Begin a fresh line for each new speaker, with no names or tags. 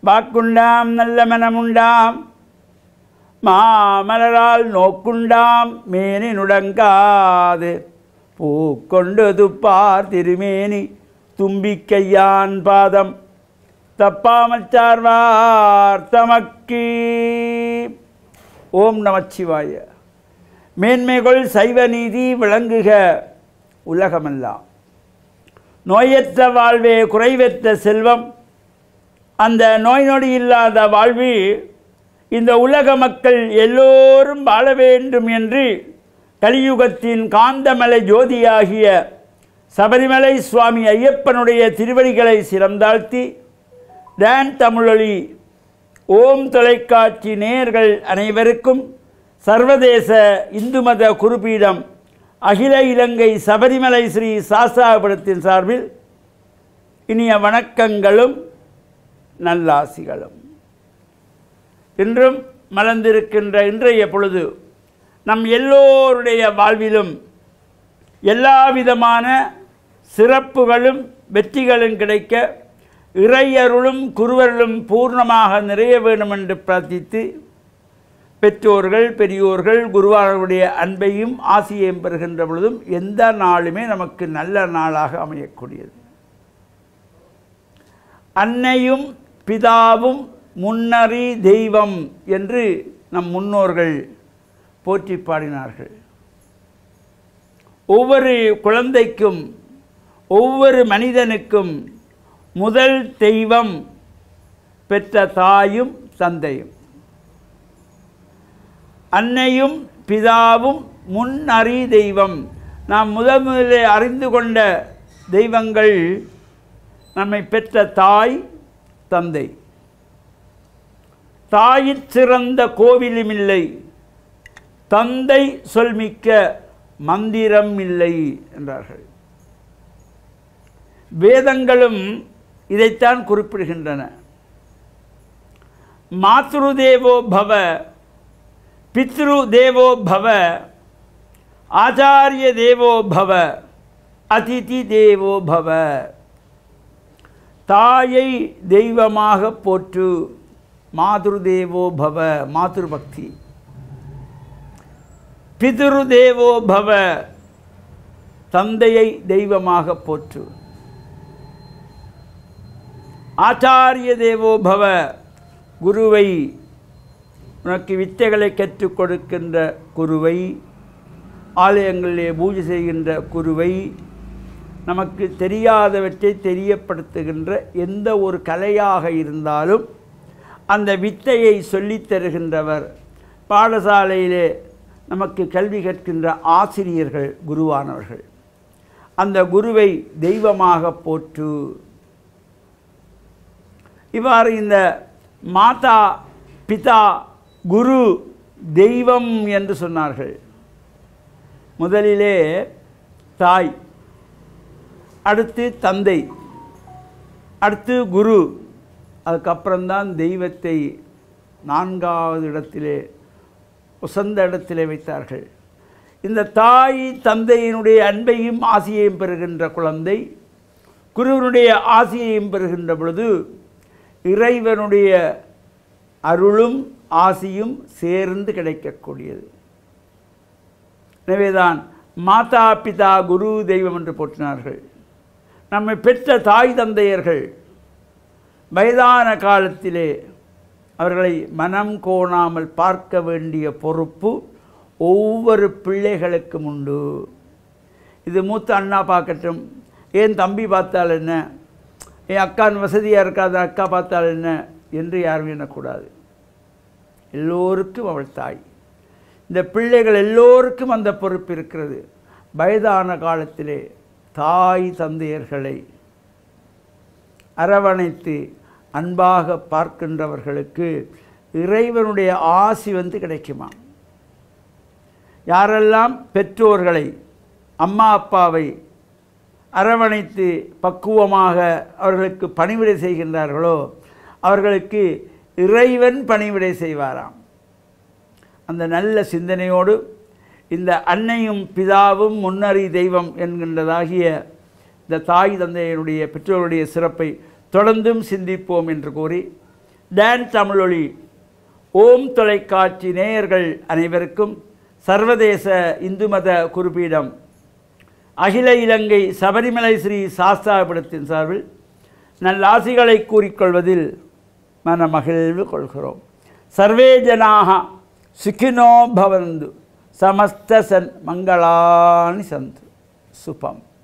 வாக்குண்டாம் நல்ல மனமுண்டாம் மாமலரால் நோக்குண்டாம் மேனி நுடங்காது பூக்கொண்டு துப்பார் திருமேனி தும்பிக்கையான் பாதம் தப்பாமற் சார்வார் தமக்கு ஓம் நமச்சிவாய மேன்மைகள் சைவ நீதி விளங்குக உலகமெல்லாம் நோயற்ற வாழ்வே குறைவற்ற செல்வம் அந்த நோய் நொடி இல்லாத வாழ்வு இந்த உலக மக்கள் எல்லோரும் வாழ வேண்டும் என்று கலியுகத்தின் காந்தமலை ஜோதியாகிய சபரிமலை சுவாமி ஐயப்பனுடைய திருவடிகளை சிறந்தாழ்த்தி டான் தமிழொலி ஓம் தொலைக்காட்சி நேயர்கள் அனைவருக்கும் சர்வதேச இந்து மத குருபீடம் அகில இலங்கை சபரிமலை ஸ்ரீ சாஸ்தாபுரத்தின் சார்பில் இனிய வணக்கங்களும் நல்லாசிகளும் இன்றும் மலர்ந்திருக்கின்ற இன்றைய பொழுது நம் எல்லோருடைய வாழ்விலும் எல்லா விதமான சிறப்புகளும் வெற்றிகளும் கிடைக்க இறையருளும் குருவருளும் பூர்ணமாக நிறைய வேண்டும் என்று பிரார்த்தித்து பெற்றோர்கள் பெரியோர்கள் குருவானவருடைய அன்பையும் ஆசியையும் பெறுகின்ற பொழுதும் எந்த நாளுமே நமக்கு நல்ல நாளாக அமையக்கூடியது அன்னையும் பிதாவும் முன்னறி தெய்வம் என்று நம் முன்னோர்கள் போற்றி பாடினார்கள் ஒவ்வொரு குழந்தைக்கும் ஒவ்வொரு மனிதனுக்கும் முதல் தெய்வம் பெற்ற தாயும் தந்தையும் அன்னையும் பிதாவும் முன் அறி தெய்வம் நாம் முதல் முதலில் அறிந்து கொண்ட தெய்வங்கள் நம்மை பெற்ற தாய் தந்தை தாயிற் சிறந்த கோவிலும் இல்லை தந்தை சொல்மிக்க மந்திரம் இல்லை என்றார்கள் வேதங்களும் இதைத்தான் குறிப்பிடுகின்றன மாத்ரு தேவோ பவ பித்ரு தேவோ பவ ஆச்சாரிய தேவோ பவ அதிதி தேவோ பவ தாயை தெய்வமாக போற்று மாதுரு தேவோ பவ மாதுரு பக்தி பிதுரு தேவோ பவ தந்தையை தெய்வமாக போற்று ஆச்சாரிய தேவோ பவ குருவை உனக்கு வித்தைகளை கற்றுக் கொடுக்கின்ற குருவை ஆலயங்களிலே பூஜை செய்கின்ற குருவை நமக்கு தெரியாதவற்றை தெரியப்படுத்துகின்ற எந்த ஒரு கலையாக இருந்தாலும் அந்த வித்தையை சொல்லித் தருகின்றவர் பாடசாலையிலே நமக்கு கல்வி கற்கின்ற ஆசிரியர்கள் குருவானவர்கள் அந்த குருவை தெய்வமாக போற்று இவ்வாறு இந்த மாதா பிதா குரு தெய்வம் என்று சொன்னார்கள் முதலிலே தாய் அடுத்து தந்தை அடுத்து குரு அதுக்கப்புறம்தான் தெய்வத்தை நான்காவது இடத்திலே உசந்த இடத்திலே வைத்தார்கள் இந்த தாய் தந்தையினுடைய அன்பையும் ஆசியையும் பெறுகின்ற குழந்தை குருவனுடைய ஆசியையும் பெறுகின்ற பொழுது இறைவனுடைய அருளும் ஆசியும் சேர்ந்து கிடைக்கக்கூடியது எனவேதான் மாதா பிதா குரு தெய்வம் என்று போற்றினார்கள் நம்மை பெற்ற தாய் தந்தையர்கள் வயதான காலத்திலே அவர்களை மனம் கோணாமல் பார்க்க வேண்டிய பொறுப்பு ஒவ்வொரு பிள்ளைகளுக்கும் உண்டு இது மூத்த அண்ணா பார்க்கட்டும் ஏன் தம்பி பார்த்தால் என்ன என் அக்கான் வசதியாக இருக்காத அக்கா பார்த்தால் என்ன என்று யாரும் எண்ணக்கூடாது எல்லோருக்கும் அவள் தாய் இந்த பிள்ளைகள் எல்லோருக்கும் அந்த பொறுப்பு இருக்கிறது வயதான காலத்திலே தாய் தந்தையர்களை அரவணைத்து அன்பாக பார்க்கின்றவர்களுக்கு இறைவனுடைய ஆசி வந்து கிடைக்குமா யாரெல்லாம் பெற்றோர்களை அம்மா அப்பாவை அரவணைத்து பக்குவமாக அவர்களுக்கு பணிவிடை செய்கின்றார்களோ அவர்களுக்கு இறைவன் பணிவிடை செய்வாராம் அந்த நல்ல சிந்தனையோடு இந்த அன்னையும் பிதாவும் முன்னறி தெய்வம் என்கின்றதாகிய இந்த தாய் தந்தையனுடைய பெற்றோருடைய சிறப்பை தொடர்ந்தும் சிந்திப்போம் என்று கூறி டான் தமிழொலி ஓம் தொலைக்காட்சி நேயர்கள் அனைவருக்கும் சர்வதேச இந்து மத குறிப்பீடம் அகில இலங்கை சபரிமலை ஸ்ரீ சாஸ்தாபுரத்தின் சார்பில் நல்லாசிகளை கூறிக்கொள்வதில் மனமகிழ்வு கொள்கிறோம் சர்வே ஜனாக சுகினோ பவந்து சமஸ்த சன் மங்களானி சந்து சுபம்